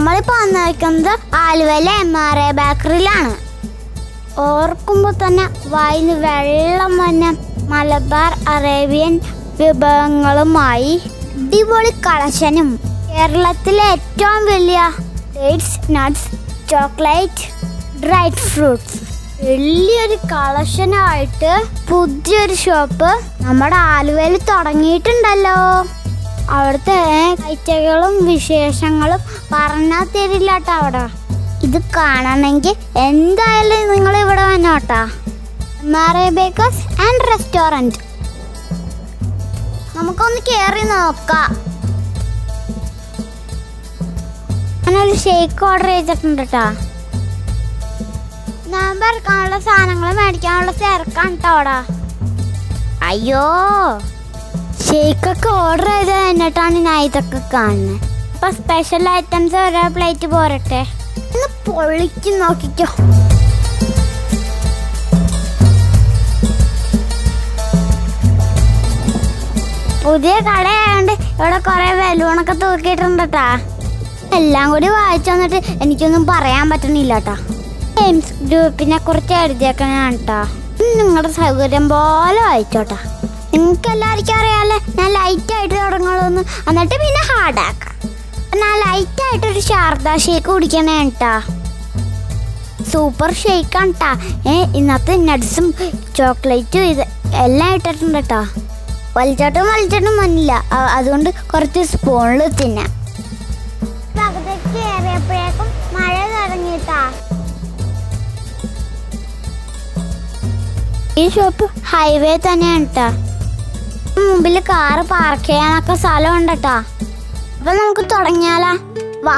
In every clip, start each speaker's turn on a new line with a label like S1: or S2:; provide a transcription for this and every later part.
S1: നമ്മളിപ്പോ വന്നിരിക്കുന്നത് ആലുവയിലെ എം ആർ എ ബേക്കറിയിലാണ് ഓർക്കുമ്പോൾ തന്നെ വായിന്ന് വെള്ളം വന്ന മലബാർ അറേബ്യൻ വിഭവങ്ങളുമായി അടിപൊളി കളക്ഷനും കേരളത്തിലെ ഏറ്റവും വലിയ dates nuts chocolate dried fruits വലിയൊരു കളക്ഷനായിട്ട് പുതിയൊരു ഷോപ്പ് നമ്മുടെ ആലുവയിൽ തുടങ്ങിയിട്ടുണ്ടല്ലോ അവിടുത്തെ കാഴ്ചകളും വിശേഷങ്ങളും പറഞ്ഞാൽ തരില്ല കേട്ടോ അവിടെ ഇത് കാണണമെങ്കിൽ എന്തായാലും നിങ്ങൾ ഇവിടെ വന്നോട്ടാ മാറേ ബേക്കേഴ്സ് ആൻഡ് റെസ്റ്റോറൻറ്റ് നമുക്കൊന്ന് കയറി നോക്കാം ഞാനൊരു ഷേക്ക് ഓർഡർ ചെയ്തിട്ടുണ്ട് കേട്ടോ ഞാൻ പറക്കാനുള്ള സാധനങ്ങൾ മേടിക്കാനുള്ള തിരക്കാണ് കേട്ടോ അവിടെ അയ്യോ ഷേക്കൊക്കെ ഓർഡർ ചെയ്ത് കഴിഞ്ഞിട്ടാണ് ഞാൻ ഇതൊക്കെ കാണുന്നത് അപ്പൊ സ്പെഷ്യൽ ഐറ്റംസ് ഓരോ പ്ലേറ്റ് പോരട്ടെ ഒന്ന് പൊളിക്ക് നോക്കിക്കോ പുതിയ കടയായോണ്ട് ഇവിടെ കുറെ ബലൂണൊക്കെ തൂക്കിയിട്ടുണ്ട് കേട്ടാ എല്ലാം കൂടി വായിച്ചു വന്നിട്ട് എനിക്കൊന്നും പറയാൻ പറ്റണില്ല കേട്ടാ ഗെയിംസ് ഗ്രൂപ്പിനെ കുറിച്ച് എഴുതിയേക്കണാണ് കേട്ടാ നിങ്ങളുടെ സൗകര്യം പോലെ വായിച്ചോട്ടാ നിങ്ങൾക്ക് എല്ലാവർക്കും അറിയാലോ ഞാൻ ലൈറ്റ് ആയിട്ട് തുടങ്ങുള്ളൂ എന്നിട്ട് പിന്നെ ഹാർഡ് ആക്കാം ഞാൻ ലൈറ്റ് ആയിട്ട് ഒരു ശാരദ ഷേക്ക് കുടിക്കണേ കേട്ടാ സൂപ്പർ ഷേക്കാണ് കേട്ടാ ഏ ഇന്നത്തെ നട്ട്സും ചോക്ലേറ്റും ഇത് എല്ലാം ഇട്ടിട്ടുണ്ട് കേട്ടാ വലിച്ചോട്ടും വലിച്ചോട്ടും മഞ്ഞില്ല അ- അതുകൊണ്ട് കുറച്ച് സ്പൂണിൽ തിന്നാം പകുതിക്ക് കയറിയപ്പോഴേക്കും മഴ തുടങ്ങിട്ടാ ഈ ഷോപ്പ് ഹൈവേ തന്നെയാണ് കേട്ടാ മുമ്പിൽ കാറ് പാർക്ക് ചെയ്യാനൊക്കെ സ്ഥലമുണ്ട് കേട്ടാ അപ്പൊ നമുക്ക് തുടങ്ങിയാലാ വാ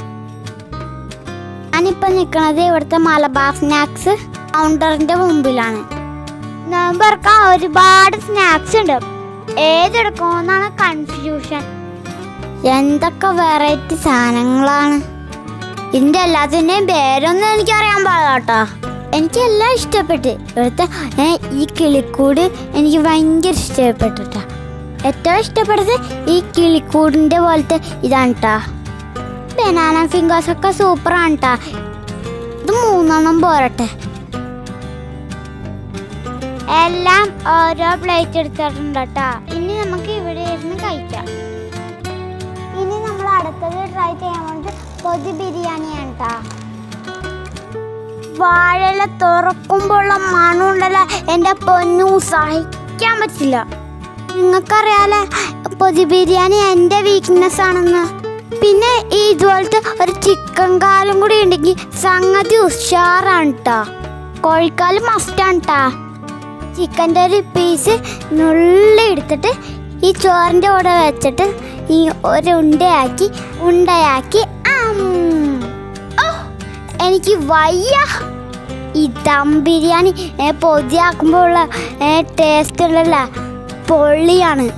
S1: ഞാനിപ്പോ നിക്കണത് ഇവിടുത്തെ മലബാർ സ്നാക്സ് കൗണ്ടറിന്റെ മുമ്പിലാണ് നമ്പർക്ക് ഒരുപാട് സ്നാക്സ് ഉണ്ട് ഏതെടുക്കുമെന്നാണ് കൺഫ്യൂഷൻ എന്തൊക്കെ വെറൈറ്റി സാധനങ്ങളാണ് ഇതിന്റെ എല്ലാത്തിന്റെയും പേരൊന്നും എനിക്കറിയാൻ പാടില്ല കേട്ടോ എനിക്ക് എല്ലാം ഇഷ്ടപ്പെട്ട് ഇവിടുത്തെ ഏ, ഈ കിളിക്കൂട് എനിക്ക് ഭയങ്കര ഇഷ്ടപ്പെട്ടു ട്ടാ. ഏറ്റവും ഇഷ്ടപ്പെട്ടത് ഈ കിളിക്കൂടിന്റെ പോലത്തെ ഇതാണ് കേട്ടാ ബനാന ഫിംഗേഴ്സ് ഒക്കെ സൂപ്പറാണ് കേട്ടാ ഇത് മൂന്നെണ്ണം പോരട്ടെ എല്ലാം ഓരോ പ്ലേറ്റ് എടുത്തിട്ടുണ്ട് കേട്ടാ ഇനി നമുക്ക് ഇവിടെ ഇരുന്ന് കഴിക്കാം ഇനി നമ്മൾ അടുത്തത് ട്രൈ ചെയ്യാൻ വേണ്ടി പൊതി ബിരിയാണിയാണ് കേട്ടാ വാഴല തുറക്കുമ്പോഴുള്ള മണമുണ്ടല്ലോ എൻ്റെ പൊന്നു സഹിക്കാൻ പറ്റില്ല നിങ്ങൾക്കറിയാലോ പൊതി ബിരിയാണി എൻ്റെ വീക്ക്നെസ് ആണെന്ന് പിന്നെ ഈ ഇതുപോലത്തെ ഒരു ചിക്കൻ കാലും കൂടി ഉണ്ടെങ്കിൽ സംഗതി ഉഷാറാണ് കേട്ടോ കോഴിക്കാല് മസ്റ്റാണ് കേട്ടാ ചിക്കൻ്റെ ഒരു പീസ് നുള്ളി എടുത്തിട്ട് ഈ ചോറിൻ്റെ കൂടെ വെച്ചിട്ട് ഈ ഒരു ഉണ്ടയാക്കി ഉണ്ടയാക്കി ആം. ഓ, എനിക്ക് വയ്യ ഈ ദം ബിരിയാണി ഏ, പൊതിയാക്കുമ്പോൾ ഉള്ള ടേസ്റ്റ് ഉള്ളല്ല പൊള്ളിയാണ്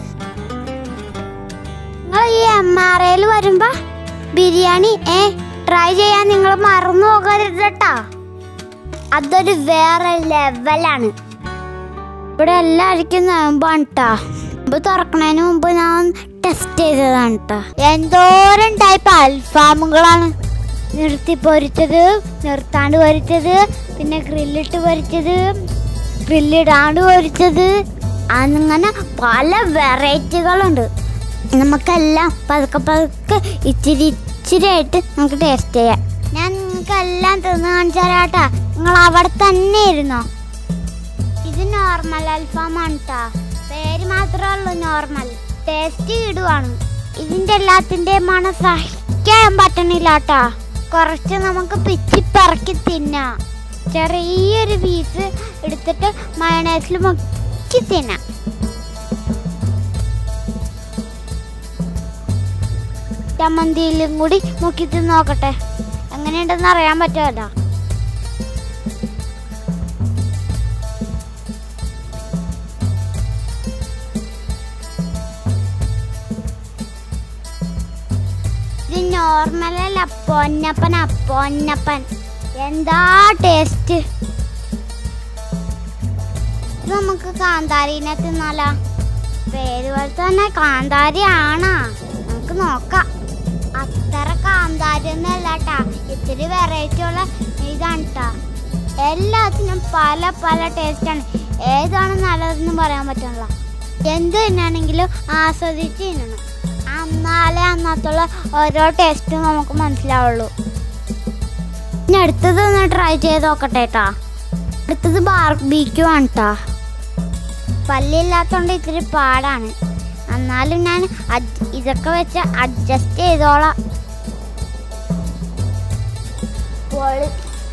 S1: നിങ്ങൾ ഈ എം ആർ ഐയിൽ വരുമ്പോൾ ബിരിയാണി ഏ ട്രൈ ചെയ്യാൻ നിങ്ങൾ മറന്നു പോകരുത് കേട്ടാ അതൊരു വേറെ ലെവലാണ് ഇവിടെ എല്ലാവർക്കും നോമ്പാണ് കേട്ടാ നോമ്പ് തുറക്കണതിന് മുമ്പ് ഞാൻ ടെസ്റ്റ് ചെയ്തതാണ് കേട്ടോ എന്തോരം ടൈപ്പ് അൽഫാമുകളാണ് നിർത്തി പൊരിച്ചത് നിർത്താണ്ട് പൊരിച്ചത് പിന്നെ ഗ്രില്ലിട്ട് പൊരിച്ചത് ഗ്രില്ലിടാണ്ട് പൊരിച്ചത് അങ്ങനെ പല വെറൈറ്റികളുണ്ട് നമുക്കെല്ലാം പതുക്കെ പതുക്കെ ഇച്ചിരി ഇച്ചിരി ആയിട്ട് നമുക്ക് ടേസ്റ്റ് ചെയ്യാം ഞാൻ നിങ്ങൾക്ക് എല്ലാം തിന്ന് കാണിച്ചു തരാട്ടാ നിങ്ങൾ അവിടെ തന്നെ ഇരുന്നോ ഇത് നോർമൽ അൽഫാമാണ് ട്ടാ പേര് മാത്രമേ ഉള്ളൂ നോർമൽ ടേസ്റ്റ് ഇടുവാണ് ഇതിന്റെ എല്ലാത്തിന്റെ മണം സഹിക്കാൻ പറ്റണില്ല ട്ടാ കുറച്ച് നമുക്ക് പിച്ചി പറക്കി തിന്നാം ചെറിയൊരു പീസ് എടുത്തിട്ട് മയണൈസിൽ മുക്കി തിന്നാം ചമ്മന്തിയിലും കൂടി മുക്കി തിന്ന് നോക്കട്ടെ എങ്ങനെയുണ്ടെന്ന് അറിയാൻ പറ്റുമല്ലോ ഇത് നോർമലല്ല പൊന്നപ്പൻ പൊന്നപ്പൻ എന്താ ടേസ്റ്റ് ഇത് നമുക്ക് കാന്താരിനെ തിന്നാലോ പേര് പോലെ തന്നെ കാന്താരി ആണാ നമുക്ക് നോക്കാം അത്ര കാന്താരി ഒന്നല്ല ഇത്തിരി വെറൈറ്റി ഉള്ള ഇതാണ് കേട്ടാ എല്ലാത്തിനും പല പല ടേസ്റ്റാണ് ഏതാണ് നല്ലതെന്ന് പറയാൻ പറ്റില്ല എന്ത് തിന്നാണെങ്കിലും ആസ്വദിച്ച് തിന്നണം എന്നാലേ അന്നത്തുള്ള ഓരോ ടേസ്റ്റും നമുക്ക് മനസ്സിലാവുള്ളൂ ഇനി അടുത്തത് ഒന്ന് ട്രൈ ചെയ്ത് നോക്കട്ടെ കേട്ടാ അടുത്തത് ബാർബിക്യൂ ആണ് കേട്ടാ പല്ലില്ലാത്തോണ്ട് ഇത്തിരി പാടാണ് എന്നാലും ഞാൻ അഡ്ജ- ഇതൊക്കെ വെച്ച് അഡ്ജസ്റ്റ് ചെയ്തോളാം പൊളി-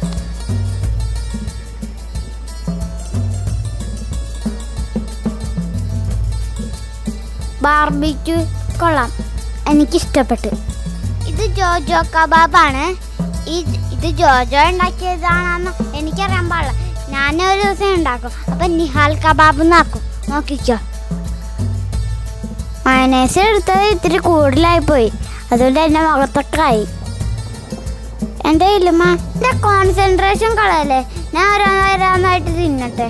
S1: ബാർബിക്യൂ കൊള്ളാം എനിക്കിഷ്ടപ്പെട്ടു ഇത് ജോജോ കബാബാണ് ഈ ഇത് ജോജോ ഉണ്ടാക്കിയതാണെന്ന് എനിക്കറിയാൻ പാടില്ല ഞാൻ ഒരു ദിവസം ഉണ്ടാക്കും അപ്പൊ നിഹാൽ കബാബ് എന്നാക്കും നോക്കിക്കോ മയനേസ് എടുത്തത് ഇത്തിരി കൂടുതലായി പോയി അതുകൊണ്ട് എൻ്റെ മുഖത്തൊക്കെ ആയി എൻ്റെ ഇല്ലുമ്മ എൻ്റെ കോൺസെൻട്രേഷൻ കളയല്ലേ ഞാൻ ഓരോന്നോരോന്നായിട്ട് തിന്നട്ടെ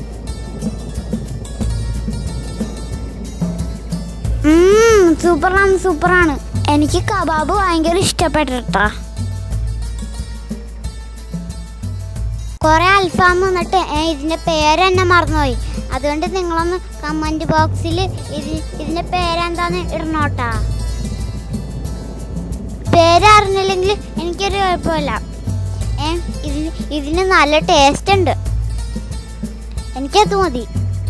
S1: ഉം, സൂപ്പറാണ് സൂപ്പറാണ് എനിക്ക് കബാബ് ഭയങ്കര ഇഷ്ടപ്പെട്ടിട്ടാ കുറെ അൽഫാം വന്നിട്ട് ഏ, ഇതിന്റെ പേര് എന്നെ മറന്നുപോയി അതുകൊണ്ട് നിങ്ങളൊന്ന് കമന്റ് ബോക്സിൽ ഇത് ഇതിന്റെ പേരെന്താന്ന് ഇടണോട്ടാ പേര് അറിഞ്ഞില്ലെങ്കിൽ എനിക്കൊരു കുഴപ്പമില്ല ഏ ഇതിന് ഇതിന് നല്ല ടേസ്റ്റ് ഉണ്ട് എനിക്കത് മതി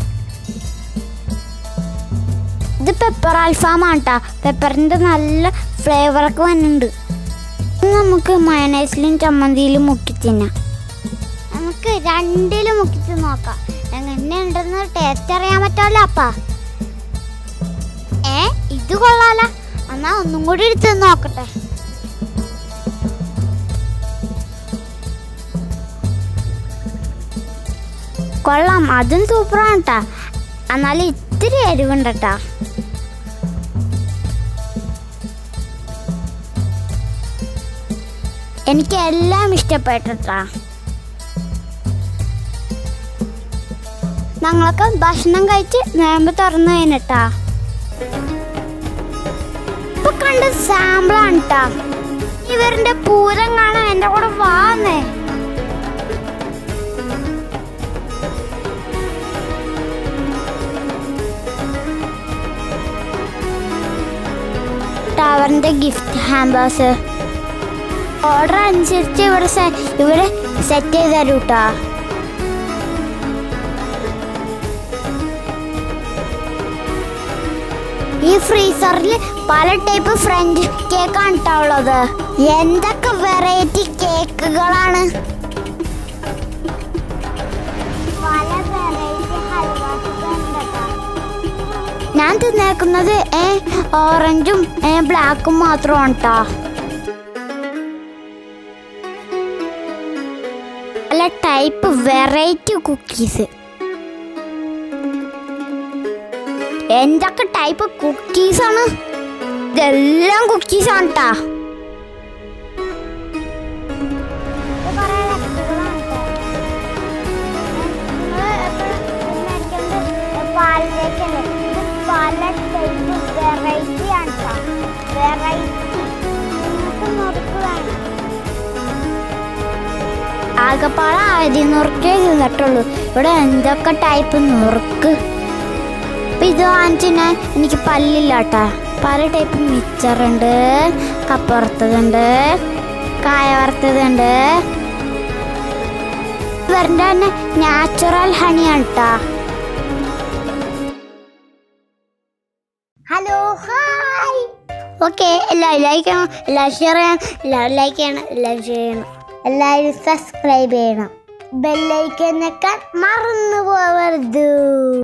S1: ഇത് പെപ്പർ അൽഫാമാണ് കേട്ടോ പെപ്പറിൻ്റെ നല്ല ഫ്ലേവറൊക്കെ വന്നിട്ടുണ്ട് ഇത് നമുക്ക് മയണൈസിലും ചമ്മന്തിയിലും മുക്കി തിന്നാം നമുക്ക് രണ്ടിലും മുക്കിച്ച് നോക്കാം എങ്ങനെയുണ്ടെന്ന് ടേസ്റ്റ് അറിയാൻ പറ്റുമല്ലോ അപ്പാ ഏ ഇത് കൊള്ളാല എന്നാ ഒന്നും കൂടി എടുത്ത് നോക്കട്ടെ കൊള്ളാം അതും സൂപ്പറാണ് കേട്ടാ എന്നാലും ഇത്തിരി എരിവുണ്ട് കേട്ടാ എനിക്ക് എല്ലാം ഇഷ്ടപ്പെട്ടിട്ടാ ഞങ്ങളൊക്കെ ഭക്ഷണം കഴിച്ച് നോമ്പ് തുറന്നു കഴിഞ്ഞിട്ടാ ഇപ്പൊ കണ്ട സാമ്പിളാണ് ട്ടാ ഇവരുടെ പൂരം കാണാൻ എന്റെ കൂടെ വാന്നേ ടവറിന്റെ ഗിഫ്റ്റ് ഹാമ്പേഴ്സ് ഓർഡർ അനുസരിച്ച് ഇവിടെ സെ- ഇവിടെ സെറ്റ് ചെയ്ത് തരൂ ട്ടാ ഈ ഫ്രീസറിൽ പല ടൈപ്പ് ഫ്രഞ്ച് കേക്കാണ് ട്ടോ ഉള്ളത് എന്തൊക്കെ വെറൈറ്റി കേക്കുകളാണ് പല വെറൈറ്റി ഞാൻ തിന്നേക്കുന്നത് ഏ ഓറഞ്ചും ഏ ബ്ലാക്കും മാത്രമാണ് ട്ടോ പല ടൈപ്പ് വെറൈറ്റി കുക്കീസ് എന്തൊക്കെ ടൈപ്പ് കുക്കീസ് ആണ് ഇതെല്ലാം കുക്കീസ് ആണ് ട്ടാ പല ടൈപ്പ് വെറൈറ്റി ആണ് വെറൈറ്റി നിങ്ങൾക്ക് വേണം ആകെപ്പാടെ ആയിരത്തി നുറുക്കേ തിന്നിട്ടുള്ളൂ ഇവിടെ എന്തൊക്കെ ടൈപ്പ് നുറുക്ക് അപ്പൊ ഇത് വാങ്ങിച്ചാൽ എനിക്ക് പല്ലില്ല കേട്ടാ പല ടൈപ്പ് മിച്ചറുണ്ട് കപ്പ വറുത്തതുണ്ട് കായ വറുത്തതുണ്ട് ഇവരുടെ തന്നെ നാച്ചുറൽ ഹണിയാണ് കേട്ടാ ഹലോ ഹായ് ഓക്കെ എല്ലാവരും ലൈക്ക് ചെയ്യണം എല്ലാവരും ഷെയർ ചെയ്യണം എല്ലാവരും ലൈക്ക് ചെയ്യണം എല്ലാവരും ചെയ്യണം എല്ലാവരും സബ്സ്ക്രൈബ് ചെയ്യണം ബെല്ലൈക്കൻ വെക്കാൻ മറന്നു പോകരുത്